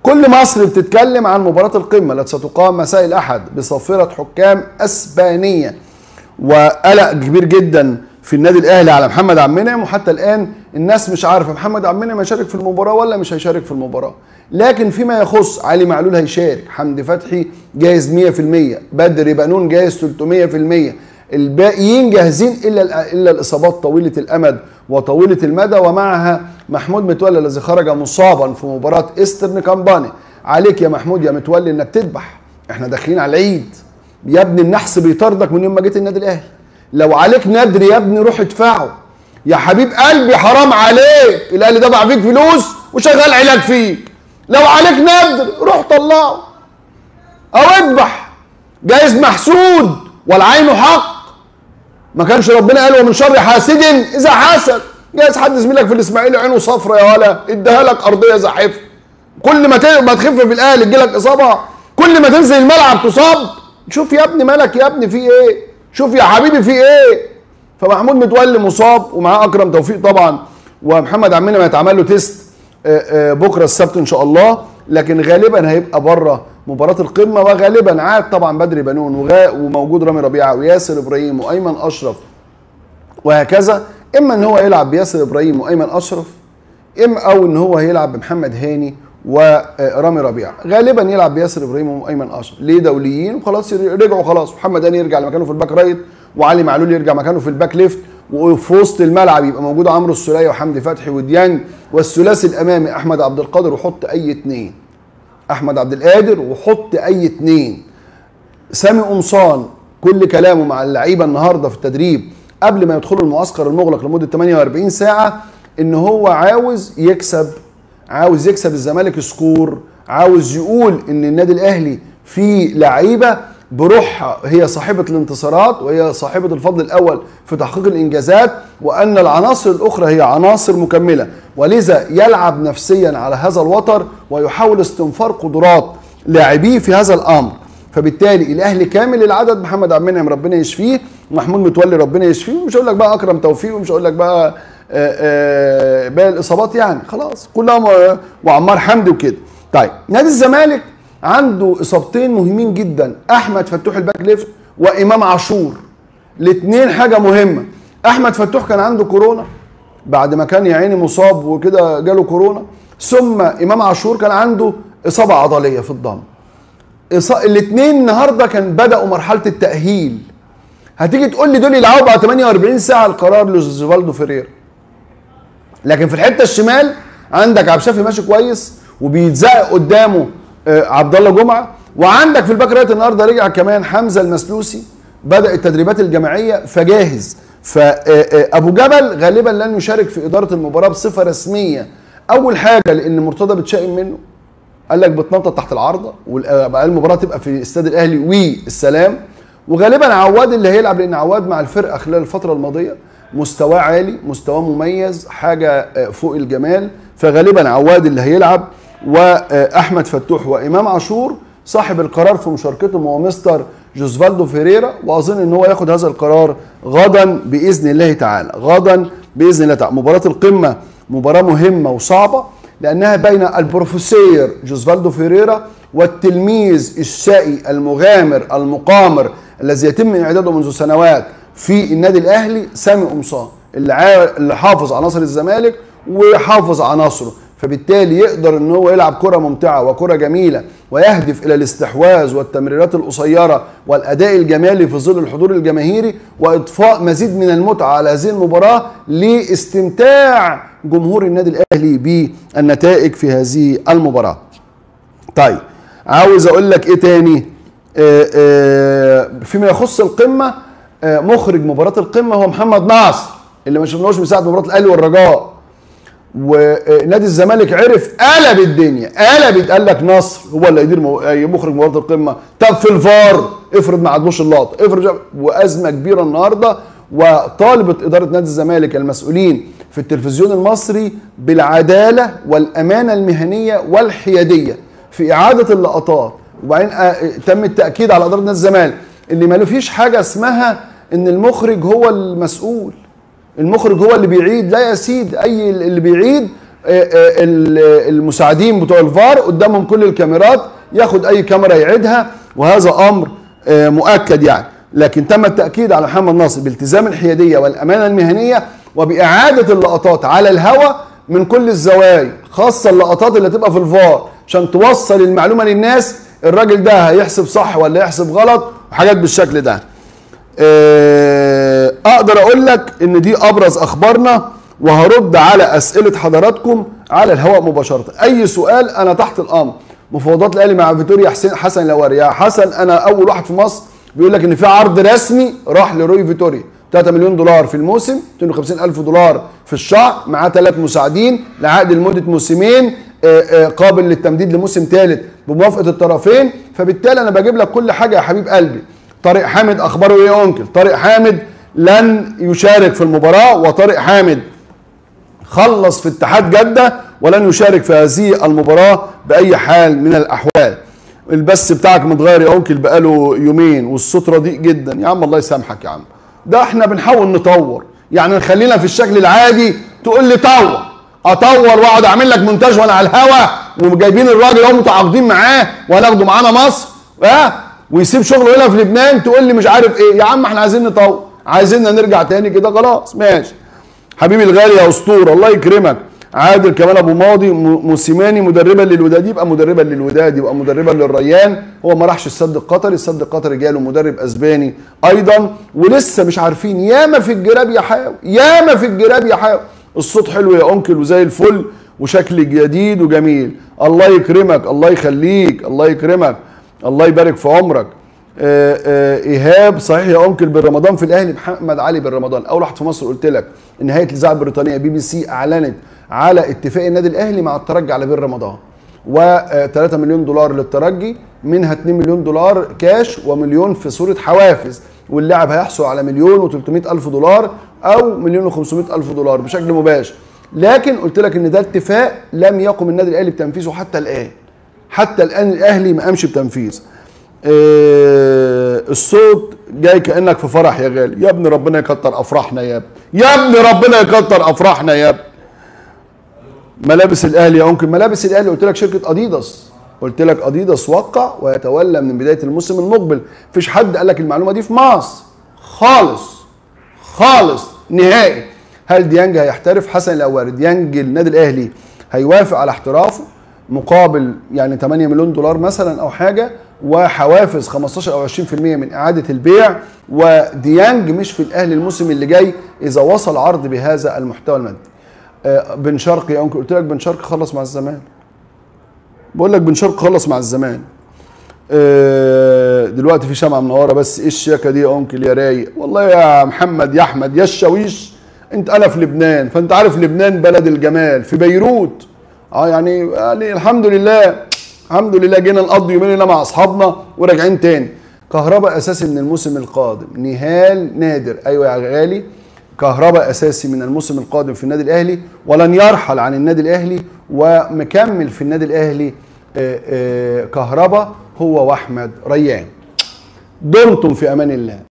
كل مصر بتتكلم عن مباراه القمه التي ستقام مساء الاحد بصافره حكام اسبانيه وقلق كبير جدا في النادي الاهلي على محمد عبد المنعم وحتى الان الناس مش عارفه محمد عبد المنعم هيشارك في المباراه ولا مش هيشارك في المباراه لكن فيما يخص علي معلول هيشارك حمدي فتحي جاهز 100% بدر بنون جاهز 300% الباقيين جاهزين الا الا الاصابات طويله الامد وطويله المدى ومعها محمود متولي الذي خرج مصابا في مباراه ايسترن كامباني عليك يا محمود يا متولي انك تذبح احنا داخلين على العيد يا ابني النحس بيطاردك من يوم ما جيت النادي الاهلي لو عليك ندر يا ابني روح ادفعه يا حبيب قلبي حرام عليك الاهلي دفع فيك فلوس وشغال علاج فيك لو عليك ندر روح طلعه او اذبح جايز محسود والعين حق ما كانش ربنا قال ومن شر حاسد اذا حسد جايز حد زميلك في الاسماعيلي عينه صفرة يا ولا اداها لك ارضيه زحف كل ما ت- ما تخف في الاهلي تجيلك اصابه كل ما تنزل الملعب تصاب شوف يا ابني مالك يا ابني في ايه شوف يا حبيبي في ايه فمحمود متولي مصاب ومعاه اكرم توفيق طبعا ومحمد عبد المنعم هيتعمل له تيست آه، آه، بكره السبت ان شاء الله لكن غالبا هيبقى بره مباراه القمه وغالبا عاد طبعا بدري بنون وغا- وموجود رامي ربيعه وياسر ابراهيم وايمن اشرف وهكذا اما ان هو يلعب بياسر ابراهيم وايمن اشرف اما او ان هو هيلعب بمحمد هاني ورامي ربيعه غالبا يلعب بياسر ابراهيم وايمن اشرف ليه دوليين وخلاص رجعوا خلاص محمد هاني يرجع لمكانه في الباك رايت وعلي معلول يرجع مكانه في الباك ليفت وفي وسط الملعب يبقى موجود عمرو السوليه وحمدي فتحي وديانج والثلاثي الامامي احمد عبد القادر وحط اي اتنين احمد عبد القادر وحط اي اتنين سامي قمصان كل كلامه مع اللعيبه النهارده في التدريب قبل ما يدخلوا المعسكر المغلق لمده 48 ساعه ان هو عاوز يكسب عاوز يكسب الزمالك سكور عاوز يقول ان النادي الاهلي فيه لعيبه بروحها هي صاحبه الانتصارات وهي صاحبه الفضل الاول في تحقيق الانجازات وان العناصر الاخرى هي عناصر مكمله ولذا يلعب نفسيا على هذا الوتر ويحاول استنفار قدرات لاعبيه في هذا الامر فبالتالي الاهلي كامل العدد محمد عبد المنعم ربنا يشفيه محمود متولي ربنا يشفيه ومش هقول لك بقى اكرم توفيق ومش هقول لك بقى آه، آه، باقي الاصابات يعني خلاص كلها م- وعمار حمدي وكده طيب نادي الزمالك عنده اصابتين مهمين جدا احمد فتوح الباك ليفت وامام عاشور الاثنين حاجه مهمه احمد فتوح كان عنده كورونا بعد ما كان يا عيني مصاب وكده جاله كورونا ثم امام عاشور كان عنده اصابه عضليه في الضم الاثنين النهارده كان بداوا مرحله التاهيل هتيجي تقول لي دول يلعبوا بعد 48 ساعه القرار لجوزفالدو فيريرا لكن في الحته الشمال عندك عبد الشافي ماشي كويس وبيتزق قدامه آه، عبد الله جمعه وعندك في الباك رايت النهارده رجع كمان حمزه المسلوسي بدا التدريبات الجماعيه فجاهز فابو جبل غالبا لن يشارك في اداره المباراه بصفه رسميه اول حاجه لان مرتضى بتشائم منه قال لك بتنطط تحت العارضه وبقى المباراه تبقى في استاد الاهلي والسلام وغالبا عواد اللي هيلعب لان عواد مع الفرقه خلال الفتره الماضيه مستواه عالي مستواه مميز حاجه آه، فوق الجمال فغالبا عواد اللي هيلعب واحمد فتوح وامام عاشور صاحب القرار في مشاركتهم هو مستر جوزفالدو فيريرا واظن ان هو ياخد هذا القرار غدا باذن الله تعالى غدا باذن الله تعالى مباراه القمه مباراه مهمه وصعبه لانها بين البروفيسور جوزفالدو فيريرا والتلميذ الشقي المغامر المقامر الذي يتم اعداده منذ سنوات في النادي الاهلي سامي قمصان اللي عا- اللي حافظ عناصر الزمالك وحافظ عناصره فبالتالي يقدر ان هو يلعب كره ممتعه وكره جميله ويهدف الى الاستحواذ والتمريرات القصيره والاداء الجمالي في ظل الحضور الجماهيري واضفاء مزيد من المتعه على هذه المباراه لاستمتاع جمهور النادي الاهلي بالنتائج في هذه المباراه. طيب عاوز اقول لك ايه تاني آه، آه، فيما يخص القمه آه، مخرج مباراه القمه هو محمد ناصر اللي ما شفناهوش من ساعه مباراه الاهلي والرجاء ونادي الزمالك عرف قلب الدنيا قلبت قال لك نصر هو اللي يدير مو- آه، مخرج مباراه القمه طب في الفار افرض ما عدوش اللقطه افرض مش عارف- وازمه كبيره النهارده وطالبت اداره نادي الزمالك المسؤولين في التلفزيون المصري بالعداله والامانه المهنيه والحياديه في اعاده اللقطات وبعدين آه، تم التاكيد على اداره نادي الزمالك ان ما فيش حاجه اسمها ان المخرج هو المسؤول المخرج هو اللي بيعيد لا يا سيدي اي اللي بيعيد آه، آه، ال- المساعدين بتوع الفار قدامهم كل الكاميرات ياخد اي كاميرا يعيدها وهذا امر آه، مؤكد يعني لكن تم التاكيد على محمد ناصر بالتزام الحياديه والامانه المهنيه وباعاده اللقطات على الهواء من كل الزوايا خاصه اللقطات اللي هتبقى في الفار عشان توصل المعلومه للناس الراجل ده هيحسب صح ولا يحسب غلط وحاجات بالشكل ده آه، اقدر اقول لك ان دي ابرز اخبارنا وهرد على اسئله حضراتكم على الهواء مباشره اي سؤال انا تحت الامر مفاوضات الاهلي مع فيتوريا حسين حسن لواري يا حسن انا اول واحد في مصر بيقول لك ان في عرض رسمي راح لروي فيتوريا 3 مليون دولار في الموسم 250 الف دولار في الشهر معاه ثلاث مساعدين لعقد لمده موسمين آه، آه، قابل للتمديد لموسم ثالث بموافقه الطرفين فبالتالي انا بجيب لك كل حاجه يا حبيب قلبي طارق حامد اخباره ايه يا انكل طارق حامد لن يشارك في المباراه وطارق حامد خلص في اتحاد جده ولن يشارك في هذه المباراه باي حال من الاحوال البث بتاعك متغير يا انكل بقاله يومين والصوت رديء جدا يا عم الله يسامحك يا عم ده احنا بنحاول نطور يعني نخلينا في الشكل العادي تقول لي طور اطور واقعد اعمل لك مونتاج وانا على الهوا وجايبين الراجل اهو متعاقدين معاه وهناخده معانا مصر ها ويسيب شغله هنا في لبنان تقول لي مش عارف ايه يا عم احنا عايزين نطور عايزيننا نرجع تاني كده خلاص ماشي حبيبي الغالي يا اسطوره الله يكرمك عادل كمان ابو ماضي م- موسيماني مدربا للوداد يبقى مدربا للوداد يبقى مدربا للريان هو ما راحش السد القطري السد القطري جاله مدرب اسباني ايضا ولسه مش عارفين ياما في الجراب يا حاو ياما في الجراب يا حاو الصوت حلو يا انكل وزي الفل وشكل جديد وجميل الله يكرمك الله يخليك الله يكرمك الله يبارك في عمرك آه، آه، ايهاب صحيح يا انكل بن رمضان في الاهلي محمد علي بن رمضان اول واحد في مصر قلت لك ان هيئه الاذاعه البريطانيه بي بي سي اعلنت على اتفاق النادي الاهلي مع الترجي على بن رمضان و3 مليون دولار للترجي منها 2 مليون دولار كاش ومليون في صوره حوافز واللاعب هيحصل على مليون و300 الف دولار او مليون و500 الف دولار بشكل مباشر لكن قلت لك ان ده اتفاق لم يقم النادي الاهلي بتنفيذه حتى الان حتى الان الاهلي ما قامش بتنفيذ آه، الصوت جاي كانك في فرح يا غالي يا ابني ربنا يكتر افراحنا يا ابني يا ابني ربنا يكتر افراحنا يا ابني ملابس الاهلي يا انكل ملابس الاهلي قلت لك شركه اديداس قلت لك اديداس وقع ويتولى من بدايه الموسم المقبل مفيش حد قال لك المعلومه دي في مصر خالص خالص نهائي هل ديانج هيحترف حسن الاواري ديانج النادي الاهلي هيوافق على احترافه مقابل يعني 8 مليون دولار مثلا او حاجه وحوافز 15 او 20% من اعاده البيع وديانج مش في الاهلي الموسم اللي جاي اذا وصل عرض بهذا المحتوى المادي آه، بن شرقي يا انكل قلت لك بن شرقي خلص مع الزمان بقول لك بن شرقي خلص مع الزمان آه، دلوقتي في شمعة منورة بس ايه الشياكة دي يا انكل يا رايق والله يا محمد يا احمد يا الشاويش انت انا في لبنان فانت عارف لبنان بلد الجمال في بيروت اه يعني يعني الحمد لله الحمد لله جينا نقضي يومين هنا مع اصحابنا وراجعين تاني كهرباء اساسي من الموسم القادم نهال نادر ايوه يا غالي كهرباء اساسي من الموسم القادم في النادي الاهلي ولن يرحل عن النادي الاهلي ومكمل في النادي الاهلي آه، آه، كهرباء هو واحمد ريان دمتم في امان الله